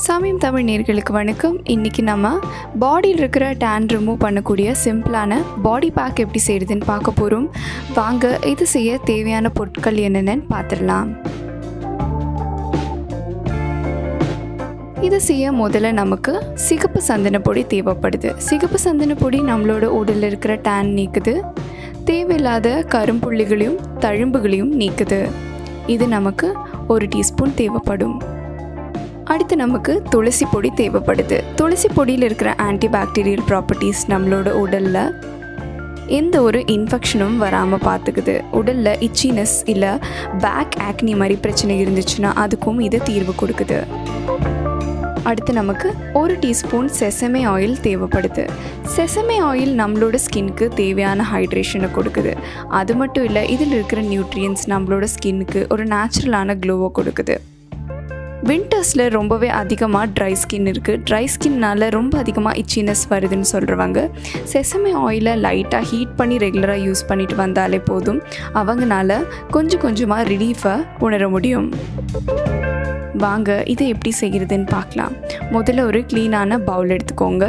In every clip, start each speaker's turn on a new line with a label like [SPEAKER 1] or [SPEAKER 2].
[SPEAKER 1] சமயம் தமிழ் நேர்களுக்கு வணக்கம் இன்றைக்கி நம்ம பாடியில் இருக்கிற டேன் ரிமூவ் பண்ணக்கூடிய சிம்பிளான பாடி பேக் எப்படி செய்கிறதுன்னு பார்க்க போகிறோம் வாங்க இது செய்ய தேவையான பொருட்கள் என்னென்னு பார்த்துடலாம் இதை செய்ய முதல்ல நமக்கு சிகப்பு சந்தன பொடி தேவைப்படுது சிகப்பு சந்தன பொடி நம்மளோட உடலில் இருக்கிற டேன் நீக்குது தேவையில்லாத கரும்புள்ளிகளையும் தழும்புகளையும் நீக்குது இது நமக்கு ஒரு டீஸ்பூன் தேவைப்படும் அடுத்து நமக்கு துளசி பொடி தேவைப்படுது துளசி பொடியில் இருக்கிற ஆன்டிபாக்டீரியல் ப்ராப்பர்ட்டிஸ் நம்மளோட உடலில் எந்த ஒரு இன்ஃபெக்ஷனும் வராமல் பார்த்துக்குது உடலில் இச்சினஸ் இல்லை பேக் ஆக்னி மாதிரி பிரச்சனை இருந்துச்சுன்னா அதுக்கும் இது தீர்வு கொடுக்குது அடுத்து நமக்கு ஒரு டீஸ்பூன் செசமே ஆயில் தேவைப்படுது செசமே ஆயில் நம்மளோட ஸ்கின்க்கு தேவையான ஹைட்ரேஷனை கொடுக்குது அது மட்டும் இல்லை இதில் இருக்கிற நியூட்ரியன்ஸ் நம்மளோட ஸ்கின்னுக்கு ஒரு நேச்சுரலான க்ளோவை கொடுக்குது வின்டர்ஸில் ரொம்பவே அதிகமாக ட்ரை ஸ்கின் இருக்குது ட்ரை ஸ்கின்னால் ரொம்ப அதிகமாக இச்சினஸ் வருதுன்னு சொல்கிறவங்க செசமே ஆயிலை லைட்டாக ஹீட் பண்ணி ரெகுலராக யூஸ் பண்ணிட்டு வந்தாலே போதும் அவங்கனால கொஞ்சம் கொஞ்சமாக ரிலீஃபை உணர முடியும் வாங்க இதை எப்படி செய்கிறதுன்னு பார்க்கலாம் முதல்ல ஒரு க்ளீனான பவுல் எடுத்துக்கோங்க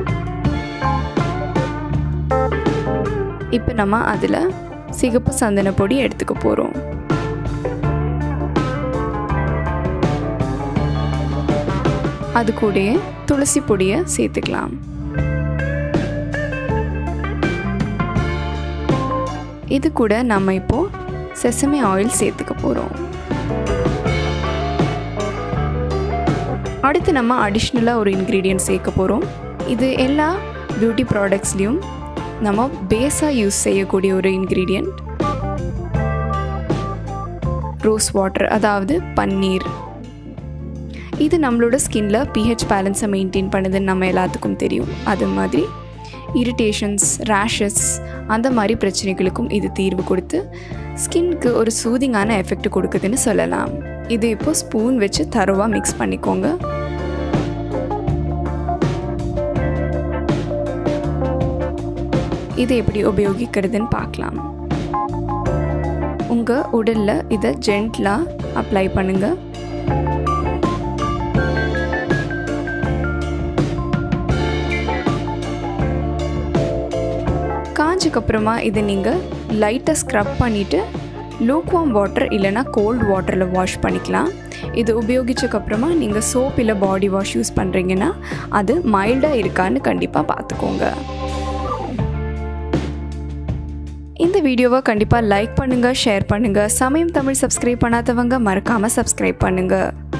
[SPEAKER 1] இப்போ நம்ம அதில் சிகப்பு சந்தன பொடி எடுத்துக்க போகிறோம் அது கூடயே துளசி பொடியை சேர்த்துக்கலாம் இது கூட நம்ம இப்போது செசமே ஆயில் சேர்த்துக்க போகிறோம் அடுத்து நம்ம அடிஷ்னலாக ஒரு இன்க்ரீடியன்ட் சேர்க்க போகிறோம் இது எல்லா பியூட்டி ப்ராடக்ட்ஸ்லேயும் நம்ம பேஸாக யூஸ் செய்யக்கூடிய ஒரு இன்க்ரீடியண்ட் ரோஸ் வாட்டர் அதாவது பன்னீர் இது நம்மளோட ஸ்கின்ல பிஹெச் பேலன்ஸை மெயின்டைன் பண்ணுதுன்னு நம்ம எல்லாத்துக்கும் தெரியும் அது மாதிரி இரிட்டேஷன்ஸ் ரேஷஸ் அந்த மாதிரி பிரச்சனைகளுக்கும் இது தீர்வு கொடுத்து ஸ்கின்க்கு ஒரு சூதிங்கான எஃபெக்ட் கொடுக்குதுன்னு சொல்லலாம் இது இப்போ ஸ்பூன் வச்சு தருவாக மிக்ஸ் பண்ணிக்கோங்க இது எப்படி உபயோகிக்கிறதுன்னு பார்க்கலாம் உங்கள் உடலில் இதை ஜென்ட்லாக அப்ளை பண்ணுங்கள் காஞ்சக்கப்புறமா இதை நீங்கள் லைட்டாக ஸ்க்ரப் பண்ணிவிட்டு லூக்வாம் வாட்டர் இல்லைனா கோல்ட் வாட்டரில் வாஷ் பண்ணிக்கலாம் இது உபயோகிச்சக்கப்புறமா நீங்கள் சோப் இல்லை பாடி வாஷ் யூஸ் பண்ணுறீங்கன்னா அது மைல்டாக இருக்கான்னு கண்டிப்பாக பார்த்துக்கோங்க இந்த வீடியோவை கண்டிப்பாக லைக் பண்ணுங்கள் ஷேர் பண்ணுங்கள் சமயம் தமிழ் சப்ஸ்கிரைப் பண்ணாதவங்க மறக்காமல் சப்ஸ்கிரைப் பண்ணுங்கள்